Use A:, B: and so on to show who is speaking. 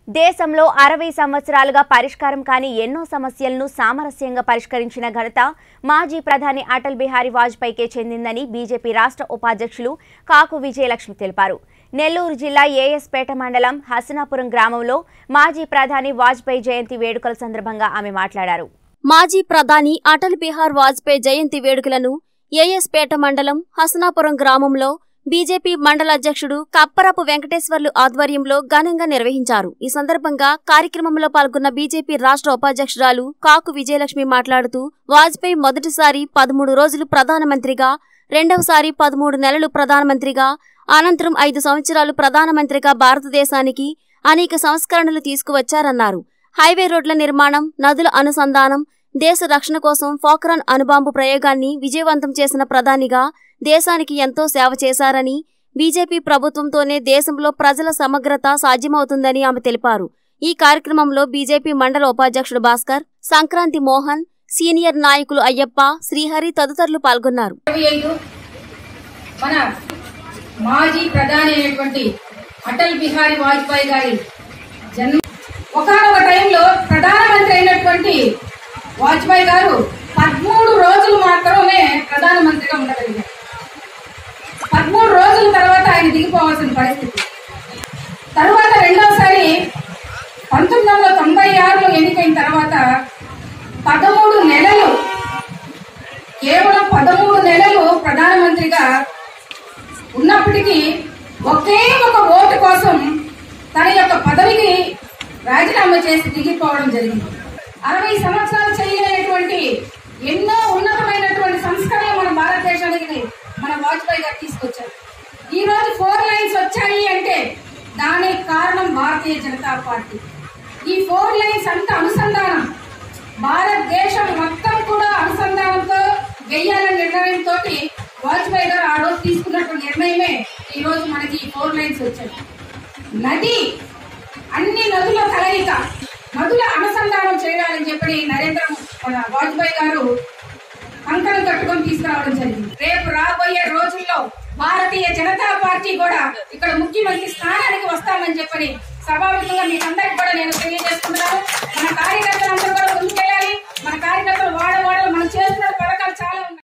A: దేశంలో అరవై సంవత్సరాలుగా పరిష్కారం కాని ఎన్నో సమస్యలను సామరస్యంగా పరిష్కరించిన ఘనత మాజీ ప్రధాని అటల్ బిహారీ వాజ్పేయికే చెందిందని బీజేపీ రాష్ట్ర ఉపాధ్యక్షులు కాకు విజయలక్ష్మి తెలిపారు నెల్లూరు జిల్లా ఏఎస్పేట మండలం హసనాపురం గ్రామంలో మాజీ ప్రధాని వాజ్పేయి జయంతి వేడుకల సందర్భంగా ఆమె మాట్లాడారు
B: మాజీ ప్రధాని అటల్ బిహార్ వాజ్పేయి జయంతి వేడుకలను ఏఎస్పేట మండలం హసనాపురం గ్రామంలో బీజేపీ మండల అధ్యక్షుడు కప్పరపు వెంకటేశ్వర్లు ఆధ్వర్యంలో ఘనంగా నిర్వహించారు ఈ సందర్భంగా కార్యక్రమంలో పాల్గొన్న బీజేపీ రాష్ట్ర ఉపాధ్యక్షురాలు కాకు విజయలక్ష్మి మాట్లాడుతూ వాజ్పేయి మొదటిసారి పదమూడు రోజులు ప్రధానమంత్రిగా రెండవసారి పదమూడు నెలలు ప్రధానమంత్రిగా అనంతరం ఐదు సంవత్సరాలు ప్రధానమంత్రిగా భారతదేశానికి అనేక సంస్కరణలు తీసుకువచ్చారన్నారు హైవే రోడ్ల నిర్మాణం నదుల అనుసంధానం దేశ రక్షణ కోసం ఫోక్రాన్ అణుబాంబు ప్రయోగాన్ని విజయవంతం చేసిన ప్రధానిగా దేశానికి ఎంతో సేవ చేశారని బీజేపీ ప్రభుత్వంతోనే దేశంలో ప్రజల సమగ్రత సాధ్యమవుతుందని ఆమె తెలిపారు ఈ కార్యక్రమంలో బీజేపీ మండల ఉపాధ్యక్షుడు భాస్కర్ సంక్రాంతి మోహన్ సీనియర్ నాయకులు అయ్యప్ప శ్రీహరి తదితరులు పాల్గొన్నారు
C: ఇరవై ఐదు మన మాజీ ప్రధాని అయినటువంటి అటల్ బిహారీ వాజ్పేయి గారి జన్మ ఒకనొక టైంలో ప్రధానమంత్రి అయినటువంటి వాజ్పేయి గారు పదమూడు రోజులు మాత్రమే ప్రధానమంత్రిగా ఉండగలిగారు పదమూడు రోజుల తర్వాత ఆయన దిగిపోవాల్సిన పరిస్థితి తర్వాత రెండోసారి పంతొమ్మిది వందల తొంభై ఆరులో ఎన్నికైన తర్వాత పదమూడు నెలలు కేవలం పదమూడు నెలలు ప్రధానమంత్రిగా ఉన్నప్పటికీ ఒకే ఒక ఓటు కోసం తన యొక్క పదవికి రాజీనామా చేసి దిగిపోవడం జరిగింది అరవై సంవత్సరాలు చేయలేనటువంటి ఎన్నో ఉన్నతమైనటువంటి సంస్కరణలు మన భారతదేశానికి మన వాజ్పేయి గారు తీసుకొచ్చారు ఈ రోజు ఫోర్ లైన్స్ వచ్చాయి అంటే దానికి కారణం భారతీయ జనతా పార్టీ ఈ ఫోర్ లైన్స్ అంత అనుసంధానం భారతదేశం మొత్తం కూడా అనుసంధానంతో వెయ్యాలనే నిర్ణయంతో వాజ్పేయి గారు ఆ రోజు తీసుకున్నటువంటి నిర్ణయమే ఈ రోజు మనకి ఈ ఫోర్ లైన్స్ వచ్చాయి నది అన్ని నదుల కలయిక నదుల అనుసంధానం చేయాలని చెప్పి నరేంద్ర మన వాజ్పేయి గారు కంకణం కట్టుకొని తీసుకురావడం జరిగింది రేపు రాబోయే రోజుల్లో భారతీయ జనతా పార్టీ కూడా ఇక్కడ ముఖ్యమంత్రి స్థానానికి వస్తామని చెప్పని సభాముఖంగా మీకు అందరికి కూడా నేను తెలియజేస్తున్నాను మన కార్యకర్తలందరూ కూడా ముందుకెళ్ళాలి మన కార్యకర్తలు వాడ వాడలు మనం చేస్తున్న